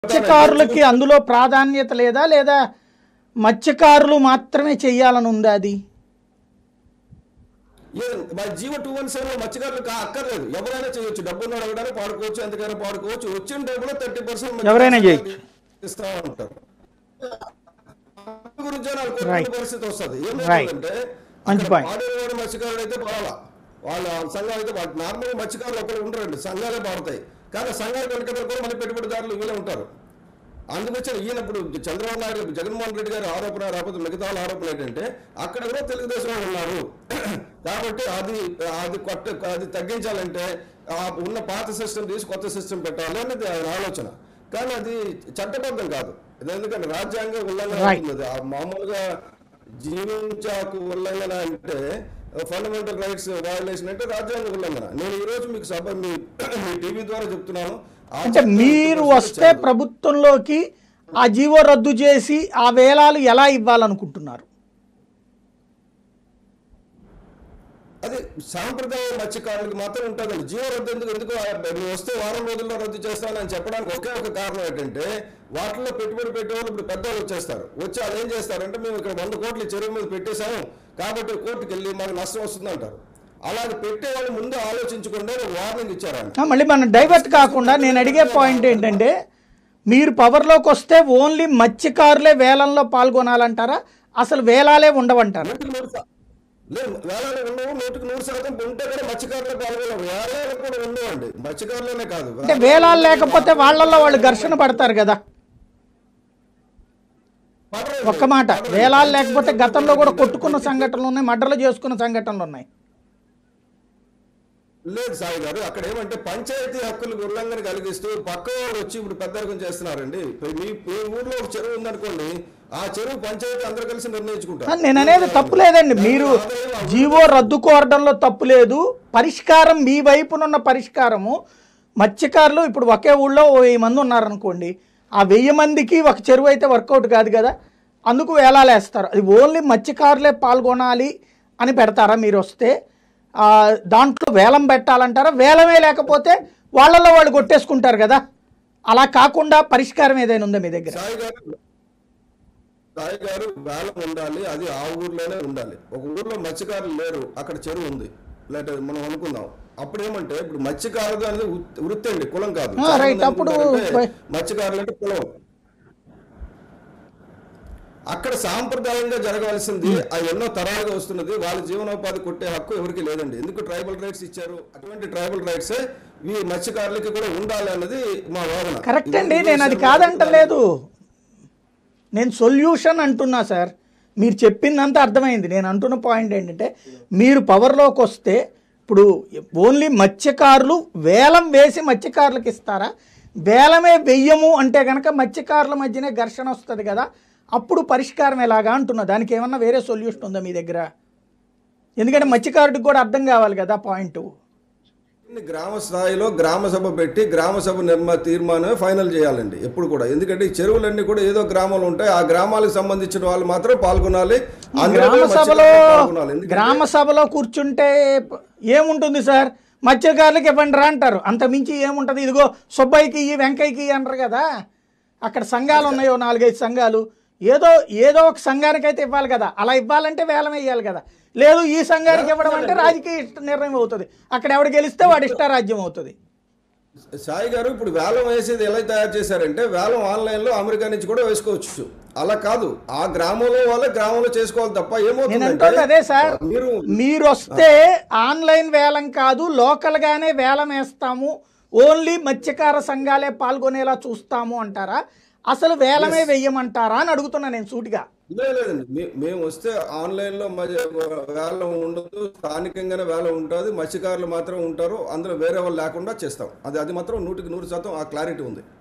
మత్స్యకారులకి అందులో ప్రాధాన్యత లేదా లేదా మత్స్యకారులు మాత్రమే చెయ్యాలని ఉందా అది ఏ మా జీవో టూ వన్ సెవెన్ మత్స్యకారులు కా అక్కర్లేదు ఎవరైనా చేయొచ్చు డబ్బు ఉన్న అడగడానికి పాడుకోవచ్చు ఎంతకైనా పాడుకోవచ్చు వచ్చిన డబ్బులో థర్టీ పర్సెంట్ ఎవరైనా చేయొచ్చు. ఇస్తా ఉంటారు గురించి నాకు Right. కొన్ని పరిస్థితి వస్తుంది Right. ఏమంటే మంచి point. పాడేవాడు మత్స్యకారుడు అయితే పర్వాలా వాళ్ళ సంఘాలు అయితే నార్మల్ మత్స్యకారులు ఒకరు ఉండరండి సంఘాలే పాడతాయి కానీ సంఘాలు వెనకబడి కూడా మళ్ళీ పెట్టుబడిదారులు వీళ్ళే ఉంటారు అందుకొచ్చిన ఈయన ఇప్పుడు చంద్రబాబు నాయుడు జగన్మోహన్ రెడ్డి గారి ఆరోపణ రాకపోతే మిగతా వాళ్ళ ఆరోపణ ఏంటంటే అక్కడ కూడా తెలుగుదేశం వాళ్ళు ఉన్నారు కాబట్టి అది అది కొట్ట అది తగ్గించాలంటే ఆ ఉన్న పాత సిస్టమ్ తీసి కొత్త సిస్టమ్ పెట్టాలి అనేది ఆయన ఆలోచన కానీ అది చట్టబద్ధం కాదు ఇది ఎందుకంటే రాజ్యాంగ ఉల్లంఘన Right. అవుతుంది ఆ మామూలుగా జీవించాకు ఉల్లంఘన అంటే ఫండమెంటల్ రైట్స్ వయలేషన్ అంటే రాజ్యాంగ ఉల్లంఘన నేను ఈ రోజు మీకు సభ మీ మీ టీవీ ద్వారా చెప్తున్నాను ఆ అంటే చట్టం మీరు ఇప్పుడు వస్తే చెల్లదు. ప్రభుత్వంలోకి ఆ జీవో రద్దు చేసి ఆ వేలాలు ఎలా ఇవ్వాలనుకుంటున్నారు అది సాంప్రదాయ మత్స్యకారులకు మాత్రం ఉంటుందండి జీవ రద్దు ఎందుకు ఎందుకు ఆ- నువ్వు వస్తే వారం రోజుల్లో రద్దు చేస్తానని చెప్పడానికి ఒకే ఒక కారణం ఏంటంటే వాటిలో పెట్టుబడి పెట్టేవాళ్ళు ఇప్పుడు పెద్దవాళ్ళు వచ్చేస్తారు వచ్చి వాళ్ళు ఏం చేస్తారంటే మేము ఇక్కడ వంద కోట్లు ఈ చెరువు మీద పెట్టేశాము కాబట్టి కోర్టుకు వెళ్ళి మాకు నష్టం వస్తుంది అంటారు అలాగే పెట్టేవాళ్ళు ముందు ఆలోచించకుండా వార్నింగ్ ఇచ్చారు ఆయన. ఆ, మళ్ళీ మనం డైవర్ట్ కాకుండా నేను అడిగే పాయింట్ ఏంటంటే మీరు పవర్లోకి వస్తే ఓన్లీ మత్స్యకారులే వేలంలో పాల్గొనాలంటారా అసలు వేలాలే ఉండవంటారా నూటికి నూరు శా- లేదు వేలాలు ఉండవు నూటికి నూరు శాతం ఉంటే కూడా మత్స్యకారులు పాల్గొనరు వేలాలు కూడా ఉండవండి మత్స్యకారులనే కాదు అంటే వేలాలు లేకపోతే వాళ్ళల్లో వాళ్ళు ఘర్షణ పడతారు కదా పడలేదు. ఒక్క మాట వేలాలు లేకపోతే గతంలో కూడా కొట్టుకున్న సంఘటనలు ఉన్నాయి మడ్రలు చేసుకున్న సంఘటనలు ఉన్నాయి లేదు సాయి గారు అక్కడ ఏమంటే పంచాయతీ హక్కులకు ఉల్లంఘన కలిగిస్తూ పక్క వాళ్ళు వచ్చి ఇప్పుడు పెద్దరికం చేస్తున్నారండి ఇప్పుడు మీ మీ ఊర్లో ఒక చెరువు ఉందనుకోండి ఆ చెరువు పంచాయతీ అందరూ కలిసి ఆ, నిర్ణయించుకుంటారు నేను అనేది తప్పు లేదండి మీరు జీవో రద్దు కోరడంలో తప్పు లేదు పరిష్కారం మీ వైపునున్న పరిష్కారము మత్స్యకారులు ఇప్పుడు ఒకే ఊళ్ళో ఓ వెయ్యి మంది ఉన్నారనుకోండి ఆ వెయ్యి మందికి ఒక చెరువు అయితే వర్కౌట్ కాదు కదా అందుకు వేలాలు వేస్తారు అది ఓన్లీ మత్స్యకారులే పాల్గొనాలి అని పెడతారా మీరు వస్తే ఆ, దాంట్లో వేలం పెట్టాలంటారా వేలమే లేకపోతే వాళ్ళల్లో వాళ్ళు కొట్టేసుకుంటారు కదా అలా కాకుండా పరిష్కారం ఏదైనా ఉందా మీ దగ్గర సాయి గారు సాయి గారు వేలం ఉండాలి అది ఆ ఊర్లోనే ఉండాలి ఒక ఊర్లో మత్స్యకారులు లేరు అక్కడ చెరువు ఉంది లేకపోతే మనం అనుకుందాం అప్పుడు ఏమంటే ఇప్పుడు మత్స్యకారులు అనేది వృత్- వృత్తి అండి కులం కాదు ఆ, చాలా రైట్. మంది అప్పుడు అనుకుంటారంటే బై- మత్స్యకారులు అంటే కులం అక్కడ సాంప్రదాయంగా జరగాల్సింది అది ఎన్నో తరాలుగా వస్తున్నది వాళ్ళ జీవనోపాధి కొట్టే హక్కు ఎవరికి లేదండి ఎందుకు ట్రైబల్ రైట్స్ ఇచ్చారు అటువంటి ట్రైబల్ రైట్స్ ఈ మత్స్యకారులకి కూడా ఉండాలి అన్నది మా వాదన కరెక్ట్ అండి ఇది నేను అది కాదంటలేదు నేను సొల్యూషన్ అంటున్నా సార్ మీరు చెప్పిందంతా అర్థమైంది నేను అంటున్న పాయింట్ ఏంటంటే మీరు పవర్లోకి వస్తే ఇప్పుడు ఓన్లీ మత్స్యకారులు వేలం వేసి మత్స్యకారులకు ఇస్తారా వేలమే వెయ్యము అంటే కనుక మత్స్యకారుల మధ్యనే ఘర్షణ వస్తుంది కదా అప్పుడు పరిష్కారం ఎలాగా అంటున్నా దానికి ఏమన్నా వేరే సొల్యూషన్ ఉందా మీ దగ్గర ఎందుకంటే మత్స్యకారుడికి కూడా అర్థం కావాలి కదా పాయింట్ ఇన్ని గ్రామ స్థాయిలో గ్రామ సభ పెట్టి గ్రామ సభ నిర్మా తీర్మానమే ఫైనల్ చేయాలండి ఎప్పుడు కూడా ఎందుకంటే ఈ చెరువులన్నీ కూడా ఏదో గ్రామాలు ఉంటాయి ఆ గ్రామాలకు సంబంధించిన వాళ్ళు మాత్రం పాల్గొనాలి అందులో గ్రామ మత్స్యకారులు సభలో పాల్గొనాలి. ఎందుకంటే గ్రామ సభలో కూర్చుంటే ప- ఏముంటుంది సార్ మత్స్యకారులకు ఇవ్వండి రా అంటారు అంత మించి ఏముంటుంది ఇదిగో సుబ్బయ్యకి ఇయ్యి వెంకయ్యకి ఇయ్యి అంటారు కదా అక్కడ సంఘాలు ఉన్నాయో నాలుగైదు సంఘాలు ఏదో ఏదో ఒక సంఘానికైతే ఇవ్వాలి కదా అలా ఇవ్వాలంటే వేలం వేయాలి కదా లేదు ఈ సంఘానికి ఇవ్వడం అంటే రాజకీయ ఇష్ట నిర్ణయం అవుతుంది అక్కడ ఎవడు గెలిస్తే వాడి ఇష్టారాజ్యం అవుతుంది సాయి గారు ఇప్పుడు వేలం వేసేది ఎలా తయారు చేశారంటే వేలం ఆన్లైన్ లో అమెరికా నుంచి కూడా వేసుకోవచ్చు అలా కాదు ఆ గ్రామంలో వాళ్ళే గ్రామంలో చేసుకోవాలి తప్ప నేను ఏమవుతుందంటే అంటుంది అదే సార్ మీరు మీరు వస్తే ఆన్లైన్ వేలం కాదు లోకల్ గానే వేలం వేస్తాము ఓన్లీ మత్స్యకార సంఘాలే పాల్గొనేలా చూస్తాము అంటారా అసలు వేలమే వెయ్యమంటారా అని అడుగుతున్నా నేను సూటిగా లేదు లేదండి మే- మేము వస్తే ఆన్లైన్ లో మధ్య వేలం ఉండదు స్థానికంగానే వేలం ఉంటుంది మత్స్యకారులు మాత్రం ఉంటారు అందులో వేరే వాళ్ళు లేకుండా చేస్తాం అది అది మాత్రం నూటికి నూరు శాతం ఆ క్లారిటీ ఉంది